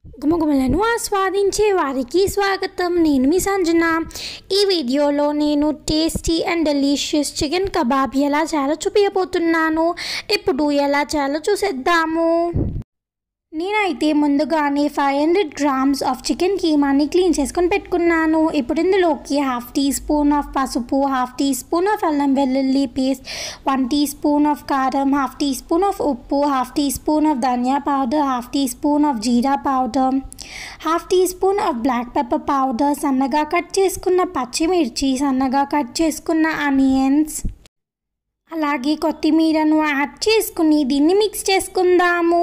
గుమగుమలను ఆస్వాదించే వారికి స్వాగతం నేను మీ సంజన ఈ వీడియోలో నేను tasty and delicious chicken kebab ఎలా చేయాలో చూపించబోతున్నాను ఇప్పుడు ఎలా చేయాలో చూసేద్దాము నేనైతే ముందుగానే five hundred grams of chicken కీమాని క్లీన్ చేసుకొని పెట్టుకున్నాను ఇప్పుడు ఇందులోకి హాఫ్ టీ స్పూన్ ఆఫ్ పసుపు హాఫ్ టీ స్పూన్ ఆఫ్ అల్లం వెల్లుల్లి paste one teaspoon of కారం హాఫ్ టీ స్పూన్ ఆఫ్ ఉప్పు హాఫ్ టీ స్పూన్ ఆఫ్ ధనియా powder half teaspoon of జీరా powder half teaspoon of black pepper powder సన్నగా cut చేసుకున్న పచ్చిమిర్చి సన్నగా కట్ చేసుకున్న ఆనియన్స్ అలాగే కొత్తిమీరను యాడ్ చేసుకుని దీన్ని మిక్స్ చేసుకుందాము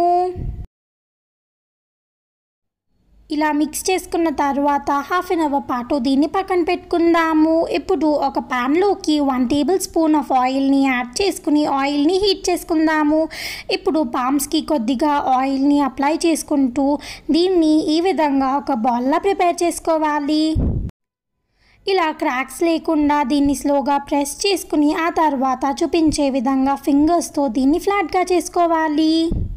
ఇలా మిక్స్ చేసుకున్న తర్వాత హాఫ్ అన్ అవర్ పాటు దీన్ని పక్కన పెట్టుకుందాము ఇప్పుడు ఒక ప్యాన్లోకి వన్ టేబుల్ స్పూన్ ఆఫ్ ఆయిల్ని యాడ్ చేసుకుని ఆయిల్ని హీట్ చేసుకుందాము ఇప్పుడు పామ్స్కి కొద్దిగా ఆయిల్ని అప్లై చేసుకుంటూ దీన్ని ఈ విధంగా ఒక బాల్లా ప్రిపేర్ చేసుకోవాలి ఇలా క్రాక్స్ లేకుండా దీన్ని స్లోగా ప్రెస్ చేసుకుని ఆ తర్వాత చూపించే విధంగా ఫింగర్స్తో దీన్ని ఫ్లాట్గా చేసుకోవాలి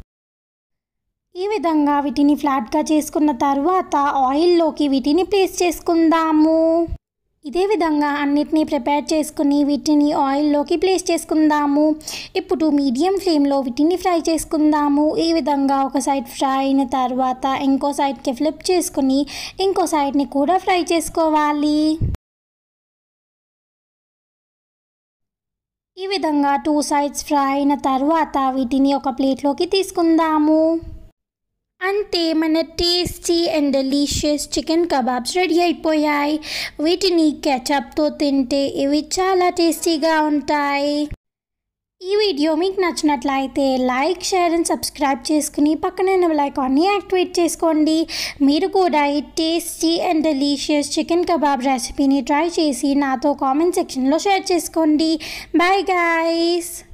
ఈ విధంగా వీటిని ఫ్లాట్గా చేసుకున్న తర్వాత ఆయిల్లోకి వీటిని ప్లేస్ చేసుకుందాము ఇదే విధంగా అన్నిటినీ ప్రిపేర్ చేసుకుని వీటిని ఆయిల్లోకి ప్లేస్ చేసుకుందాము ఇప్పుడు మీడియం ఫ్లేమ్లో వీటిని ఫ్రై చేసుకుందాము ఈ విధంగా ఒక సైడ్ ఫ్రై అయిన తర్వాత ఇంకో సైడ్కి ఫ్లిప్ చేసుకుని ఇంకో సైడ్ని కూడా ఫ్రై చేసుకోవాలి ఈ విధంగా టూ సైడ్స్ ఫ్రై అయిన తర్వాత వీటిని ఒక ప్లేట్లోకి తీసుకుందాము అంతే మన tasty and delicious chicken kebabs ready అయిపోయాయి వీటిని కెచప్తో తింటే ఇవి చాలా టేస్టీగా ఉంటాయి ఈ వీడియో మీకు నచ్చినట్లయితే లైక్ షేర్ అండ్ సబ్స్క్రైబ్ చేసుకుని పక్కనే ఐకాన్ని యాక్టివేట్ చేసుకోండి మీరు కూడా ఈ tasty and delicious chicken kebab రెసిపీని ట్రై చేసి నాతో కామెంట్ సెక్షన్లో షేర్ చేసుకోండి బాయ్ గాయస్